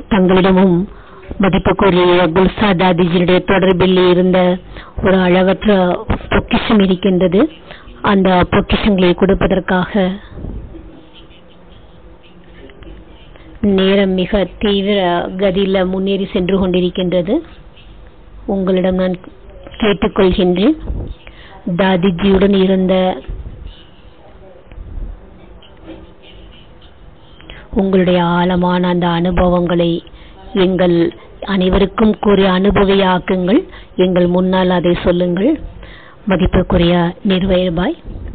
தங்களிடமும் மதிப்புக்குரிய குல்சா தாதிஜியுடைய தொடர்பில் இருந்த ஒரு அளவற்ற பொக்கிஷம் இருக்கின்றது அந்த பொக்கிஷங்களை கொடுப்பதற்காக நேரம் மிக தீவிர கதியில முன்னேறி சென்று கொண்டிருக்கின்றது உங்களிடம் நான் கேட்டுக்கொள்கின்றேன் தாதிஜியுடன் இருந்த உங்களுடைய ஆழமான அந்த அனுபவங்களை எங்கள் அனைவருக்கும் கூறிய அனுபவியாக்குங்கள் எங்கள் முன்னால் அதை சொல்லுங்கள் மதிப்புக்குரிய நிர்வயபாய்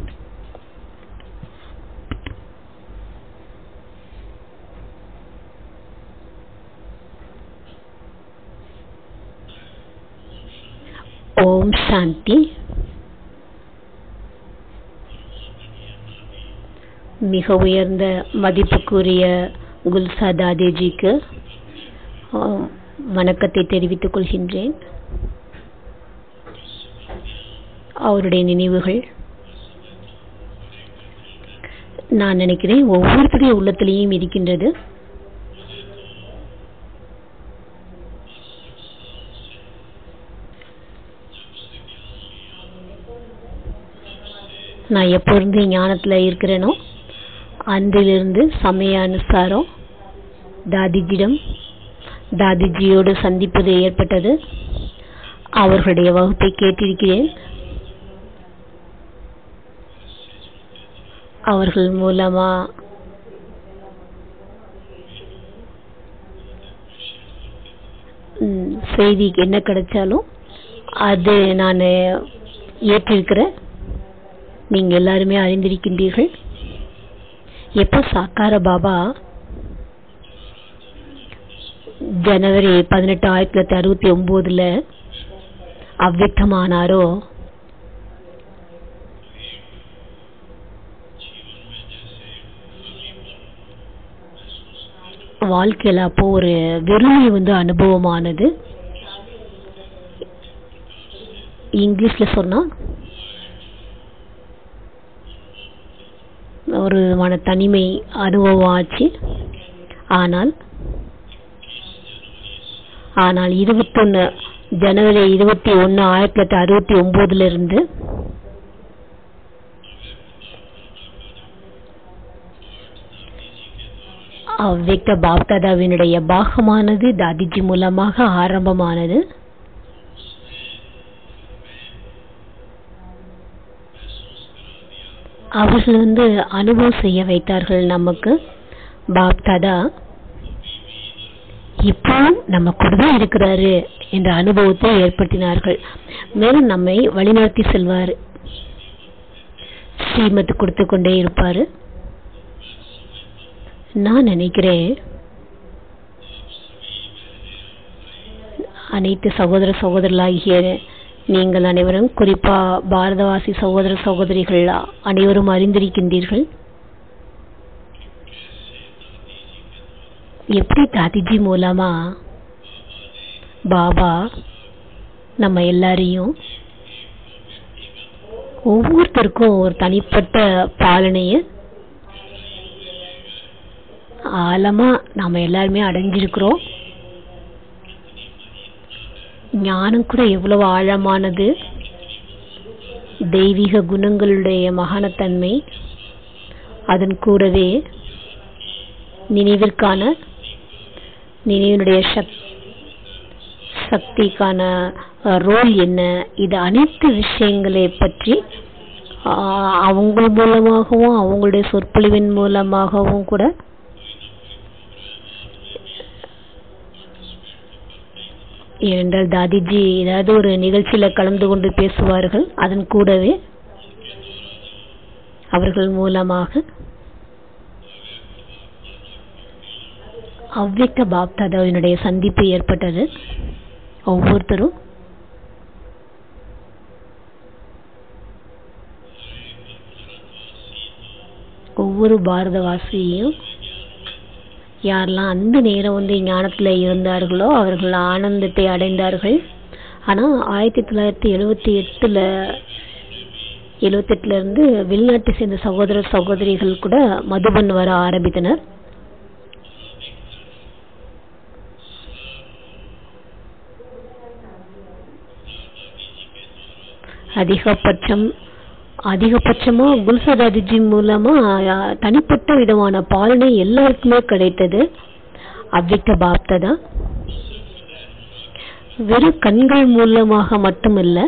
ஓம் சாந்தி மிக உயர்ந்த மதிப்புக்குரிய குல்சா தாதேஜிக்கு ஆம், வணக்கத்தை தெரிவித்துக் கொள்கின்றேன் அவருடைய நினைவுகள் நான் நினைக்கிறேன் ஒவ்வொருத்தருடைய உள்ளத்திலேயும் இருக்கின்றது நான் எப்போ இருந்து ஞானத்துல இருக்கிறேனோ அன்றிலிருந்து சமய அனுசாரம் தாதிஜிடம் தாதிஜியோடு சந்திப்பது ஏற்பட்டது அவர்களுடைய வகுப்பை கேட்டிருக்கிறேன் அவர்கள் மூலமா ம், செய்தி என்ன கிடைச்சாலும் அது நான் ஏற்றிருக்கிறேன் நீங்க எல்லாருமே அறிந்திருக்கின்றீர்கள் எப்போ சாக்கார பாபா ஜனவரி பதினெட்டு ஆயிரத்தி தொள்ளாயிரத்தி அறுபத்தி ஒன்பதுல அவ்வக்தமானாரோ வாழ்க்கையில அப்போ ஒரு வெறுமை வந்து அனுபவமானது இங்கிலீஷ்ல சொன்னா ஒரு விதமான தனிமை அனுபவம் ஆச்சு ஆனால் ஆனால் இருபத்தொன்னு ஜனவரி இருபத்தி ஒன்னு ஆயிரத்தி தொள்ளாயிரத்தி அறுபத்தி ஒன்பதுல இருந்து அவ்வக்த பாப்தாதாவினுடைய பாகமானது தாதிஜி மூலமாக ஆரம்பமானது அவர்கள் வந்து அனுபவம் செய்ய வைத்தார்கள் நமக்கு பாப்தாதா இப்போ நம்ம கூட தான் இருக்கிறாரு என்ற அனுபவத்தை ஏற்படுத்தினார்கள் மேலும் நம்மை வழிநடத்தி செல்வார் ஸ்ரீமத் கொடுத்து கொண்டே இருப்பாரு நான் நினைக்கிறேன் அனைத்து சகோதர சகோதரர்களாகிய நீங்கள் அனைவரும் குறிப்பா பாரதவாசி சகோதர சகோதரிகள் அனைவரும் அறிந்திருக்கின்றீர்கள் எப்படி தாதிஜி மூலமா பாபா நம்ம எல்லாரையும் ஒவ்வொருத்தருக்கும் ஒரு தனிப்பட்ட பாலனைய ஆழமா நாம எல்லாருமே அடைஞ்சிருக்கிறோம் ஞானம் கூட எவ்வளவு ஆழமானது தெய்வீக குணங்களுடைய மகானத்தன்மை அதன் கூடவே நினைவிற்கான நினைவினுடைய சக் சக்திக்கான ரோல் என்ன இது அனைத்து விஷயங்களை பற்றி ஆஹ், அவங்க மூலமாகவும் அவங்களுடைய சொற்பொழிவின் மூலமாகவும் கூட ஏனென்றால் தாதிஜி ஏதாவது ஒரு நிகழ்ச்சியில கலந்து கொண்டு பேசுவார்கள் அதன் கூடவே அவர்கள் மூலமாக அவ்வக்த பாப்தாதாவினுடைய சந்திப்பு ஏற்பட்டது ஒவ்வொருத்தரும் ஒவ்வொரு பாரதவாசியையும் யாரெல்லாம் அந்த நேரம் வந்து ஞானத்துல இருந்தார்களோ அவர்கள் ஆனந்தத்தை அடைந்தார்கள் ஆனா ஆயிரத்தி தொள்ளாயிரத்தி எழுவத்தி எட்டுல எழுவத்தெட்டுல இருந்து வெளிநாட்டை சேர்ந்த சகோதர சகோதரிகள் கூட மதுபன் வர ஆரம்பித்தனர் அதிகபட்சம் அதிகபட்சமா குல்சதாதிஜி மூலமா அஹ், தனிப்பட்ட விதமான பாலனை எல்லாருக்குமே கிடைத்தது அவ்விக்த பாப்ததா வெறும் கண்கள் மூலமாக மட்டுமில்ல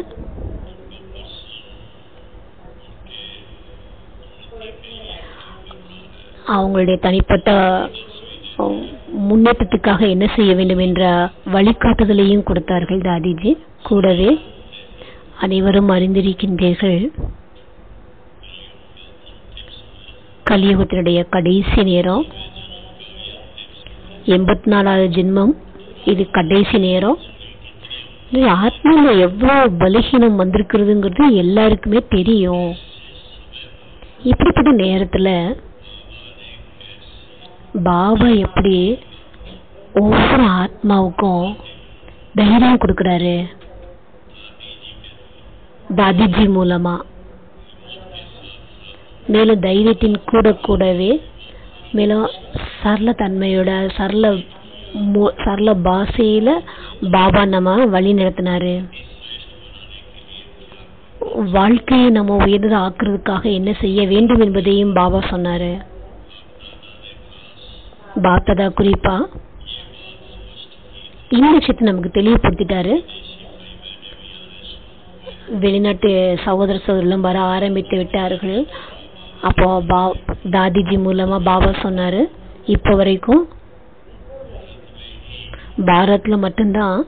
அவங்களுடைய தனிப்பட்ட அஹ், முன்னேற்றத்துக்காக என்ன செய்ய வேண்டும் என்ற வழிகாட்டுதலையும் கொடுத்தார்கள் தாதிஜி கூடவே அனைவரும் அறிந்திருக்கின்றீர்கள் கலியுகத்தினுடைய கடைசி நேரம் எண்பத்தி நாலாவது ஜென்மம் இது கடைசி நேரம் இது ஆத்மால எவ்வளவு பலகீனம் வந்திருக்கிறதுங்கிறது எல்லாருக்குமே தெரியும் இப்படிப்பட்ட நேரத்துல பாபா எப்படி ஒவ்வொரு ஆத்மாவுக்கும் தைரியம் கொடுக்கறாரு தாதிஜி மூலமா மேலும் தைரியத்தின் கூட கூடவே மேலும் சரள தன்மையோட சரள மு- சரள பாஷையில பாபா நம்ம வழி நடத்தினாரு வாழ்க்கையை நம்ம உயர்ந்து ஆக்குறதுக்காக என்ன செய்ய வேண்டும் என்பதையும் பாபா சொன்னாரு பாப்ததா குறிப்பா இந்த விஷயத்தை நமக்கு தெளிவுபடுத்திட்டாரு வெளிநாட்டு சகோதர சகோதரர்களும் வர ஆரம்பித்து விட்டார்கள் அப்போ பா தாதிஜி மூலமா பாபா சொன்னாரு இப்போ வரைக்கும் பாரத்ல மட்டும்தான்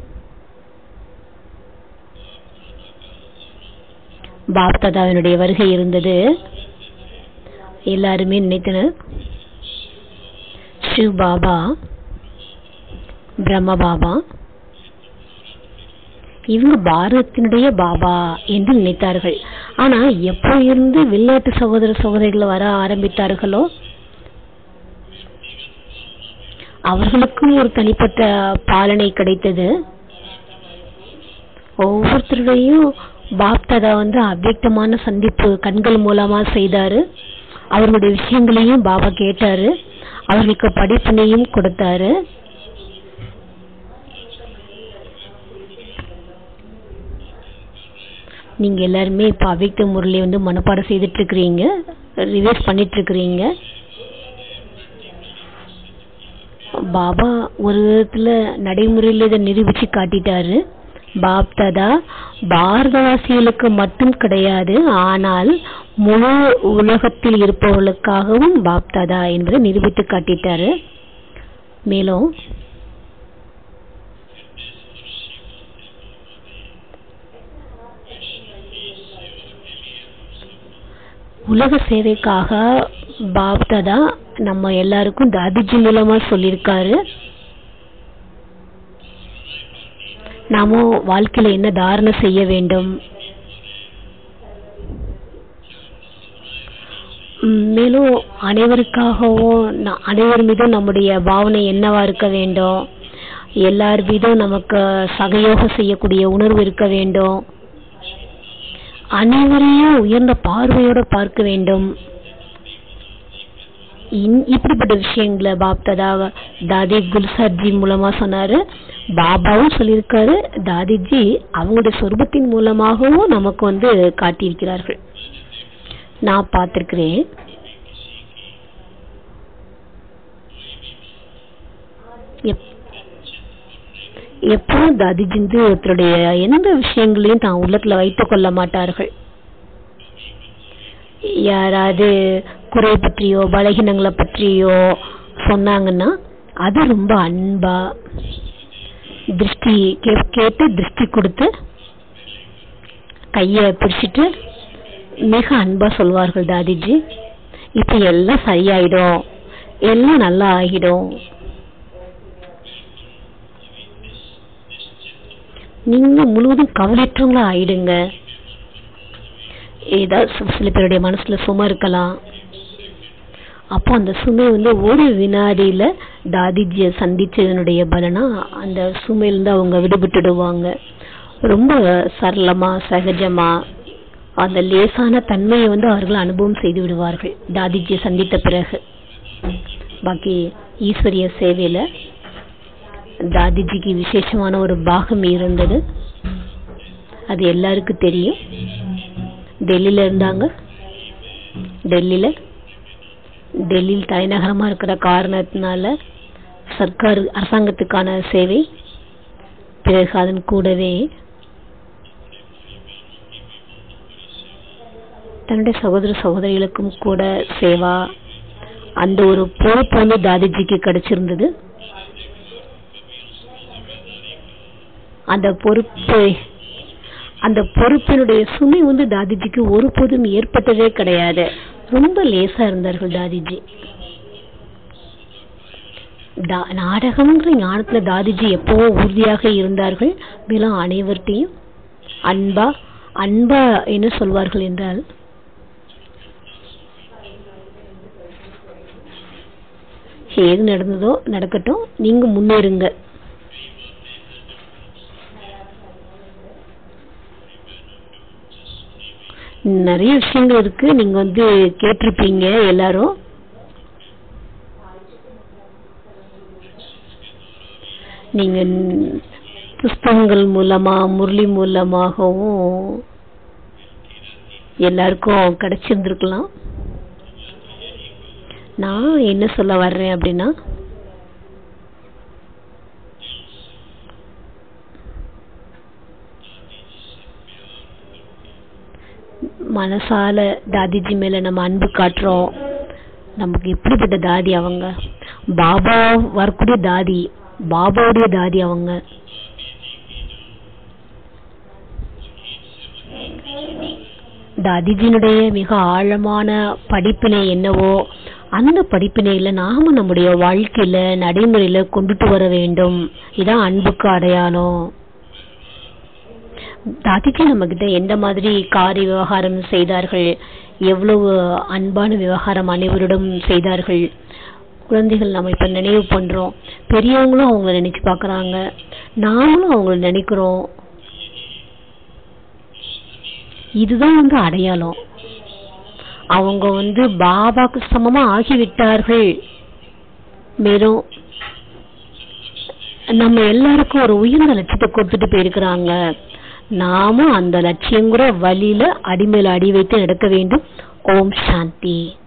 பாப்தாதாவினுடைய வருகை இருந்தது எல்லாருமே நினைத்தனர் சிவ் பாபா பிரம்ம பாபா இவங்க பாரதத்தினுடைய பாபா என்று நினைத்தார்கள் ஆனா எப்போ இருந்து வெளிநாட்டு சகோதர சகோதரிகள் வர ஆரம்பித்தார்களோ அவர்களுக்கும் ஒரு தனிப்பட்ட பாலனை கிடைத்தது ஒவ்வொருத்தருடையும் பாப்தாதா வந்து அவ்வியக்தமான சந்திப்பு கண்கள் மூலமா செய்தாரு அவர்களுடைய விஷயங்களையும் பாபா கேட்டாரு அவர்களுக்கு படிப்பினையும் கொடுத்தாரு நீங்க எல்லாருமே இப்ப அவ்வியக்த முறையில வந்து மனப்பாடம் செய்துட்டு இருக்கிறீங்க ரிவைஸ் பண்ணிட்டு இருக்கிறீங்க பாபா ஒரு விதத்துல நடைமுறையில இதை நிரூபிச்சு காட்டிட்டாரு பாப்தாதா பாரதவாசிகளுக்கு மட்டும் கிடையாது ஆனால் முழு உலகத்தில் இருப்பவர்களுக்காகவும் பாப்தாதா என்பதை நிரூபித்து காட்டிட்டாரு மேலும் உலக சேவைக்காக பாப்தாதா நம்ம எல்லாருக்கும் தாதிஜி மூலமா சொல்லியிருக்காரு நாம வாழ்க்கையில என்ன தாரணை செய்ய வேண்டும் ம், மேலும் அனைவருக்காகவும் ந- அனைவர் மீதும் நம்முடைய பாவனை என்னவா இருக்க வேண்டும் எல்லார் மீதும் நமக்கு சகயோகம் செய்யக்கூடிய உணர்வு இருக்க வேண்டும் அனைவரையும் உயர்ந்த பார்வையோட பார்க்க வேண்டும் இன்- இப்படிப்பட்ட விஷயங்களை பாப்ததா தாதி குல்சார்ஜி மூலமா சொன்னாரு பாபாவும் சொல்லியிருக்காரு தாதிஜி அவங்களுடைய சொர்பத்தின் மூலமாகவும் நமக்கு வந்து காட்டியிருக்கிறார்கள் நான் பார்த்திருக்கிறேன் எப்- எப்பவும் தாதிஜி வந்து ஒருத்தருடைய எந்த விஷயங்களையும் தான் உள்ளத்துல வைத்துக் கொள்ள மாட்டார்கள் யாராவது குறை பற்றியோ பலகீனங்களை பற்றியோ சொன்னாங்கன்னா அது ரொம்ப அன்பா திருஷ்டி கே- கேட்டு திருஷ்டி கொடுத்து கைய பிடிச்சிட்டு மிக அன்பா சொல்வார்கள் தாதிஜி இப்ப எல்லாம் சரியாயிடும் எல்லாம் நல்லா ஆகிடும் நீங்க முழுவதும் கவலையற்றவங்களா ஆயிடுங்க ஏதாவது சி- சில பேருடைய மனசுல சுமை இருக்கலாம் அப்போ அந்த சுமை வந்து ஒரு வினாடியில தாதிஜியை சந்திச்சதனுடைய பலனா அந்த சுமையிலிருந்து அவங்க விடுபட்டுடுவாங்க ரொம்ப சரளமா சகஜமா அந்த லேசான தன்மையை வந்து அவர்கள் அனுபவம் செய்து விடுவார்கள் தாதிஜியை சந்தித்த பிறகு பாக்கி ஈஸ்வரிய சேவையில தாதிஜிக்கு விசேஷமான ஒரு பாகம் இருந்தது அது எல்லாருக்கும் தெரியும் டெல்லியில இருந்தாங்க டெல்லியில டெல்லியில் தலைநகரமா இருக்கிற காரணத்தினால சர்க்கார் அரசாங்கத்துக்கான சேவை பிறகு அதன் கூடவே தன்னுடைய சகோதர சகோதரிகளுக்கும் கூட சேவா அந்த ஒரு பொறுப்பு வந்து தாதிஜிக்கு கிடைச்சிருந்தது அந்த பொறுப்பு அந்த பொறுப்பினுடைய சுமை வந்து தாதிஜிக்கு ஒருபோதும் ஏற்பட்டதே கிடையாது ரொம்ப லேசா இருந்தார்கள் தாதிஜி தா- நாடகம்ங்கிற ஞானத்துல தாதிஜி எப்பவோ உறுதியாக இருந்தார்கள் மேலும் அனைவர்கிட்டையும் அன்பா அன்பா என்ன சொல்வார்கள் என்றால் எது நடந்ததோ நடக்கட்டும் நீங்க முன்னேறுங்க நிறைய விஷயங்கள் இருக்கு நீங்க வந்து கேட்டிருப்பீங்க எல்லாரும் நீங்க ந- புஸ்தகங்கள் மூலமா முரளி மூலமாகவும் எல்லாருக்கும் கிடைச்சிருந்திருக்கலாம் நான் என்ன சொல்ல வர்றேன் அப்படின்னா மனசால தாதிஜி மேல நம்ம அன்பு காட்டுறோம் நமக்கு எப்படிப்பட்ட தாதி அவங்க பாபா வரக்கூடிய தாதி பாபாவுடைய தாதி அவங்க தாதிஜியினுடைய மிக ஆழமான படிப்பினை என்னவோ அந்த படிப்பினையில நாம நம்முடைய வாழ்க்கையில நடைமுறையில கொண்டுட்டு வர வேண்டும் இதான் அன்புக்கு அடையாளம் தாதிஜி நம்ம கிட்ட எந்த மாதிரி காரிய விவகாரம் செய்தார்கள் எவ்வளவு அன்பான விவகாரம் அனைவரிடம் செய்தார்கள் குழந்தைகள் நம்ம இப்ப நினைவு பண்றோம் பெரியவங்களும் அவங்கள நினைச்சு பாக்குறாங்க நாமளும் அவங்கள நினைக்கிறோம் இதுதான் வந்து அடையாளம் அவங்க வந்து பாபாக்கு சமமா ஆகிவிட்டார்கள் மேலும் நம்ம எல்லாருக்கும் ஒரு உயர்ந்த லட்சியத்தை கொடுத்துட்டு போயிருக்கிறாங்க நாமும் அந்த லட்சியங்கிற வழியில அடிமேல அடி வைத்து நடக்க வேண்டும் ஓம் சாந்தி